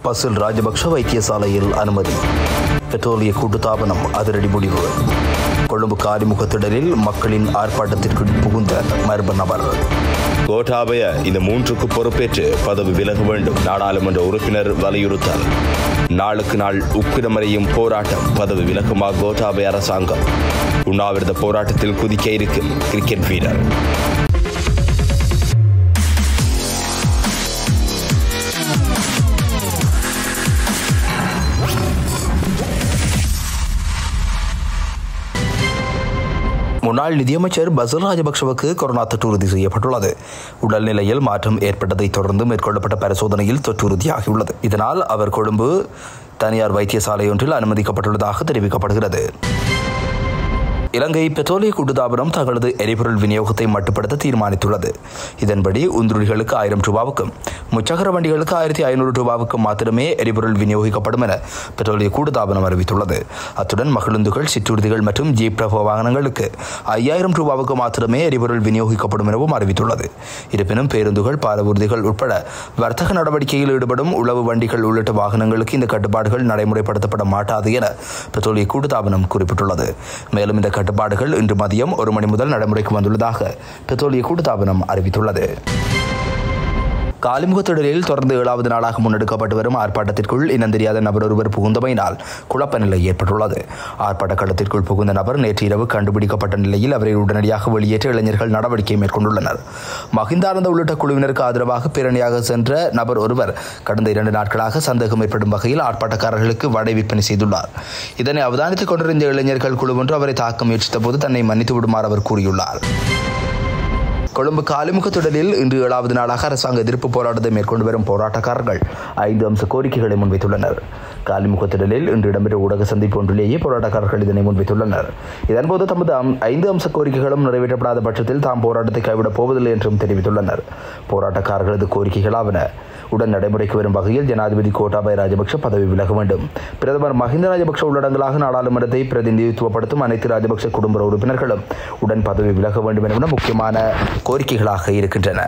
பசில் ராஜபக்ஷ வைத்தியசாலையில் அனுமதி பெட்ரோலிய கூட்டுத்தாபனம் அதிரடி முடிவு கொழும்பு காலிமுகத்திடலில் மக்களின் ஆர்ப்பாட்டத்திற்கு புகுந்த மர்ம நபர் கோட்டாபய இந்த மூன்றுக்கு பொறுப்பேற்று பதவி விலக வேண்டும் நாடாளுமன்ற உறுப்பினர் வலியுறுத்தல் நாளுக்கு நாள் உக்கிரமறையும் போராட்டம் பதவி விலகுமா கோட்டாபய அரசாங்கம் உண்ணாவிரத போராட்டத்தில் குதிக்க இருக்கும் கிரிக்கெட் வீரர் முன்னாள் நிதியமைச்சர் பசில் ராஜபக்ஷவுக்கு கொரோனா தொற்று உறுதி செய்யப்பட்டுள்ளது உடல்நிலையில் மாற்றம் ஏற்பட்டதைத் தொடர்ந்து மேற்கொள்ளப்பட்ட பரிசோதனையில் தொற்று உறுதியாகியுள்ளது இதனால் அவர் கொழும்பு தனியார் வைத்தியசாலை ஒன்றில் அனுமதிக்கப்பட்டுள்ளதாக தெரிவிக்கப்படுகிறது இலங்கை பெட்ரோலிய கூட்டுத்தாபனம் தங்களது எரிபொருள் விநியோகத்தை மட்டுப்படுத்த தீர்மானித்துள்ளது இதன்படி உந்துருளிகளுக்கு ஆயிரம் ரூபாவுக்கும் முச்சக்கர வண்டிகளுக்கு ஆயிரத்தி ஐநூறு ரூபாவுக்கும் மாத்திரமே எரிபொருள் விநியோகிக்கப்படும் என பெட்ரோலிய கூட்டுத்தாபனம் அறிவித்துள்ளது அத்துடன் மகிழுந்துகள் சிற்றுறுதிகள் மற்றும் ஜீப் ரக வாகனங்களுக்கு ஐயாயிரம் ரூபாவுக்கு மாத்திரமே எரிபொருள் விநியோகிக்கப்படும் எனவும் அறிவித்துள்ளது இருப்பினும் பேருந்துகள் பாலவூர்திகள் உட்பட வர்த்தக நடவடிக்கையில் ஈடுபடும் உளவு வண்டிகள் உள்ளிட்ட வாகனங்களுக்கு இந்த கட்டுப்பாடுகள் நடைமுறைப்படுத்தப்பட மாட்டாது என பெட்ரோலிய கூட்டுத்தாபனம் குறிப்பிட்டுள்ளது மேலும் இந்த கட்டுப்பாடுகள் இன்று மதியம் ஒரு மணி முதல் நடைமுறைக்கு வந்துள்ளதாக பெட்ரோலிய கூட்டுத்தாபனம் அறிவித்துள்ளது காலிமுகத்திடலில் தொடர்ந்து ஏழாவது நாளாக முன்னெடுக்கப்பட்டு வரும் ஆர்ப்பாட்டத்திற்குள் இனம் தெரியாத நபர் ஒருவர் புகுந்தமையினால் குழப்ப நிலை ஏற்பட்டுள்ளது ஆர்ப்பாட்ட களத்திற்குள் புகுந்த நபர் நேற்று இரவு கண்டுபிடிக்கப்பட்ட நிலையில் அவரை உடனடியாக வெளியேற்ற இளைஞர்கள் நடவடிக்கை மேற்கொண்டுள்ளனர் மகிந்தானந்த உள்ளிட்ட குழுவினருக்கு ஆதரவாக பேரணியாக சென்ற நபர் ஒருவர் கடந்த இரண்டு நாட்களாக சந்தேகம் ஏற்படும் வகையில் ஆர்ப்பாட்டக்காரர்களுக்கு வடை விற்பனை செய்துள்ளார் இதனை அவதானித்துக் கொண்டிருந்த இளைஞர்கள் குழு ஒன்று அவரை தாக்க முயற்சித்த போது தன்னை மன்னித்து விடுமாறு அவர் கூறியுள்ளார் கொழும்பு காலிமுகத்திடலில் இன்று ஏழாவது நாளாக அரசாங்க எதிர்ப்பு போராட்டத்தை மேற்கொண்டு வரும் போராட்டக்காரர்கள் ஐந்து அம்ச கோரிக்கைகளை முன்வைத்துள்ளனர் காலிமுகத்திடலில் இன்று இடம்பெற்ற ஊடக சந்திப்பு ஒன்றிலேயே போராட்டக்காரர்கள் இதனை முன்வைத்துள்ளனர் இதன்போது தமது அம்- ஐந்து அம்ச கோரிக்கைகளும் நிறைவேற்றப்படாத பட்சத்தில் தாம் போராட்டத்தை கைவிடப் போவதில்லை என்றும் தெரிவித்துள்ளனர் போராட்டக்காரர்களது கோரிக்கைகளாவன உடன் நடைமுறைக்கு வரும் வகையில் ஜனாதிபதி கோட்டாபய ராஜபக்ஷ பதவி விலக வேண்டும் பிரதமர் மஹிந்த ராஜபக்ஷ உள்ளடங்கலாக நாடாளுமன்றத்தை பிரதிநிதித்துவப்படுத்தும் அனைத்து ராஜபக்ஷ குடும்ப உறுப்பினர்களும் உடன் பதவி விலக வேண்டும் என்பன முக்கியமான கோரிக்கைகளாக இருக்கின்றன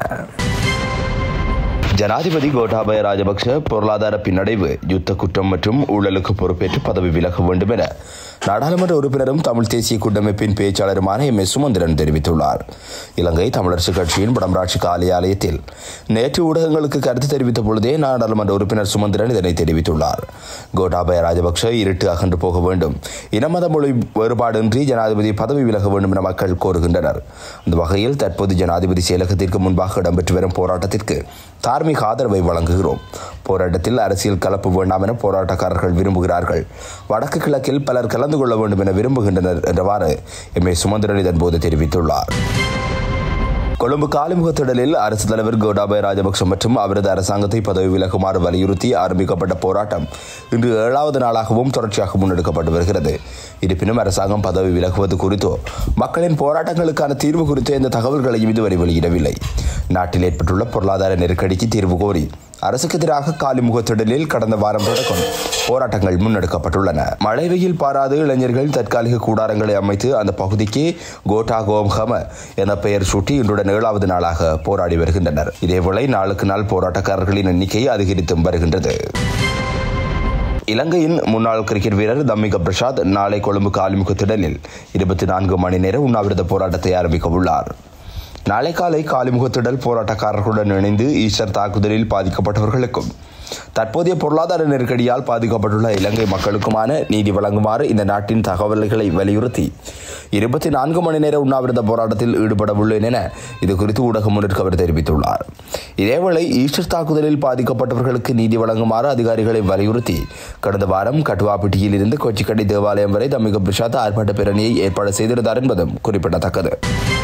ஜனாதிபதி கோட்டாபய ராஜபக்ஷ பொருளாதார பின்னடைவு யுத்த குற்றம் மற்றும் ஊழலுக்கு பொறுப்பேற்று பதவி விலக வேண்டும் என நாடாளுமன்ற உறுப்பினரும் தமிழ் தேசிய கூட்டமைப்பின் பேச்சாளருமான எம் எஸ் சுமந்திரன் தெரிவித்துள்ளார் இலங்கை தமிழரசுக் கட்சியின் வடமராட்சி காரியாலயத்தில் நேற்று ஊடகங்களுக்கு கருத்து தெரிவித்த பொழுதே நாடாளுமன்ற உறுப்பினர் சுமந்திரன் இதனை தெரிவித்துள்ளார் கோட்டாபய ராஜபக்ஷ இருட்டு அகன்று போக வேண்டும் இனமத மொழி வேறுபாடின்றி ஜனாதிபதி பதவி விலக வேண்டும் என மக்கள் கோருகின்றனர் அந்த வகையில் தற்போது ஜனாதிபதி செயலகத்திற்கு முன்பாக இடம்பெற்று வரும் போராட்டத்திற்கு தார்மீக ஆதரவை வழங்குகிறோம் போராட்டத்தில் அரசியல் கலப்பு வேண்டாம் என போராட்டக்காரர்கள் விரும்புகிறார்கள் வடக்கு கிழக்கில் பலர் கலந்து கொள்ள வேண்டும் என விரும்புகின்றனர் என்றவாறு எம் ஏ சுமந்திரன் இதன்போது தெரிவித்துள்ளார் கொழும்பு காலிமுகத்திடலில் அரசு தலைவர் கோட்டாபய ராஜபக்ஷ மற்றும் அவரது அரசாங்கத்தை பதவி விலகுமாறு வலியுறுத்தி ஆரம்பிக்கப்பட்ட போராட்டம் இன்று ஏழாவது நாளாகவும் தொடர்ச்சியாக முன்னெடுக்கப்பட்டு வருகிறது இருப்பினும் அரசாங்கம் பதவி விலகுவது குறித்தோ மக்களின் போராட்டங்களுக்கான தீர்வு குறித்தோ எந்த தகவல்களையும் இதுவரை வெளியிடவில்லை நாட்டில் ஏற்பட்டுள்ள பொருளாதார நெருக்கடிக்கு தீர்வு கோரி அரசுக்கு எதிராக காலிமுகத்திடலில் கடந்த வாரம் தொடக்கம் போராட்டங்கள் முன்னெடுக்கப்பட்டுள்ளன மழை வெயில் பாராது இளைஞர்கள் தற்காலிக கூடாரங்களை அமைத்து அந்த பகுதிக்கு கோட்டா கோம் ஹம என பெயர் சூட்டி இன்றுடன் ஏழாவது நாளாக போராடி வருகின்றனர் இதேவேளை நாளுக்கு நாள் போராட்டக்காரர்களின் எண்ணிக்கை அதிகரித்தும் வருகின்றது இலங்கையின் முன்னாள் கிரிக்கெட் வீரர் தம்மிக பிரசாத் நாளை கொழும்பு காலிமுக திடலில் இருபத்தி நான்கு மணி நேர உண்ணாவிரத போராட்டத்தை ஆரம்பிக்க உள்ளார் நாளை காலை காலிமுகத்திடல் போராட்டக்காரர்களுடன் இணைந்து ஈஸ்டர் தாக்குதலில் பாதிக்கப்பட்டவர்களுக்கும் தற்போதைய பொருளாதார நெருக்கடியால் பாதிக்கப்பட்டுள்ள இலங்கை மக்களுக்குமான நீதி வழங்குமாறு இந்த நாட்டின் தகவல்களை வலியுறுத்தி இருபத்தி நான்கு மணி நேர உண்ணாவிரத போராட்டத்தில் ஈடுபட உள்ளேன் என இது குறித்து ஊடகம் ஒன்றிற்கு அவர் தெரிவித்துள்ளார் இதேவேளை ஈஸ்டர் தாக்குதலில் பாதிக்கப்பட்டவர்களுக்கு நீதி வழங்குமாறு அதிகாரிகளை வலியுறுத்தி கடந்த வாரம் கட்டுவாப்பிட்டியில் இருந்து கொச்சிக்கடை தேவாலயம் வரை தமிக பிரசாத் ஆர்ப்பாட்ட பேரணியை ஏற்பாடு செய்திருந்தார் என்பதும் குறிப்பிடத்தக்கது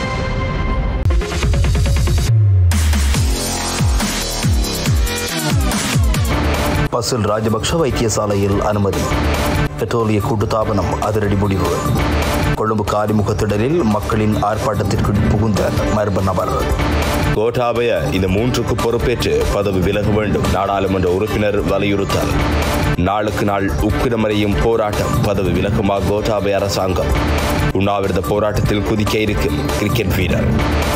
பசில் ராஜபக்ஷ வைத்தியசாலையில் அனுமதி பெட்ரோலிய கூட்டுத்தாபனம் அதிரடி முடிவு கொழும்பு காலிமுகத்திடலில் மக்களின் ஆர்ப்பாட்டத்திற்கு புகுந்த மர்ம நபர் கோட்டாபய இந்த மூன்றுக்கு பொறுப்பேற்று பதவி விலக வேண்டும் நாடாளுமன்ற உறுப்பினர் வலியுறுத்தல் நாளுக்கு நாள் உக்கிரமறையும் போராட்டம் பதவி விலகுமா கோட்டாபய அரசாங்கம் உண்ணாவிரத போராட்டத்தில் குதிக்க இருக்கும் கிரிக்கெட் வீரர்